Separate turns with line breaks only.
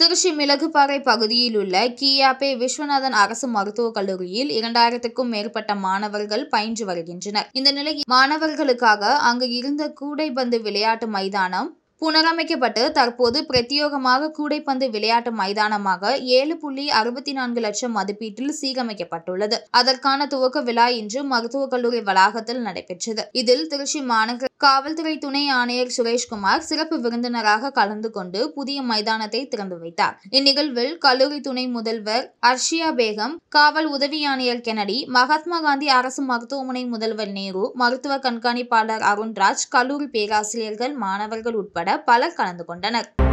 திருச்சி மிளகுபாறை பகுதியில் உள்ள கியாபே விஸ்வநாதன் அரசு மருத்துவக் கல்லூரியில் இரண்டாயிரத்துக்கும் மேற்பட்ட மாணவர்கள் பயின்று வருகின்றனர் இந்த நிலையில் மாணவர்களுக்காக அங்கு இருந்த கூடைப்பந்து விளையாட்டு மைதானம் புனரமைக்கப்பட்டு தற்போது பிரத்யேகமாக கூடைப்பந்து விளையாட்டு மைதானமாக ஏழு புள்ளி அறுபத்தி நான்கு லட்சம் மதிப்பீட்டில் சீரமைக்கப்பட்டுள்ளது அதற்கான துவக்க விழா இன்று மருத்துவக் கல்லூரி வளாகத்தில் நடைபெற்றது இதில் திருச்சி மாநகர காவல்துறை துணை ஆணையர் சுரேஷ்குமார் சிறப்பு விருந்தினராக கலந்து கொண்டு புதிய மைதானத்தை திறந்து வைத்தார் இந்நிகழ்வில் கல்லூரி துணை முதல்வர் அர்ஷியா பேகம் காவல் உதவி ஆணையர் கெனடி மகாத்மா காந்தி அரசு மருத்துவமனை முதல்வர் நேரு மருத்துவ கண்காணிப்பாளர் அருண்ராஜ் கல்லூரி பேராசிரியர்கள் மாணவர்கள் உட்பட பலர் கலந்து கொண்டனர்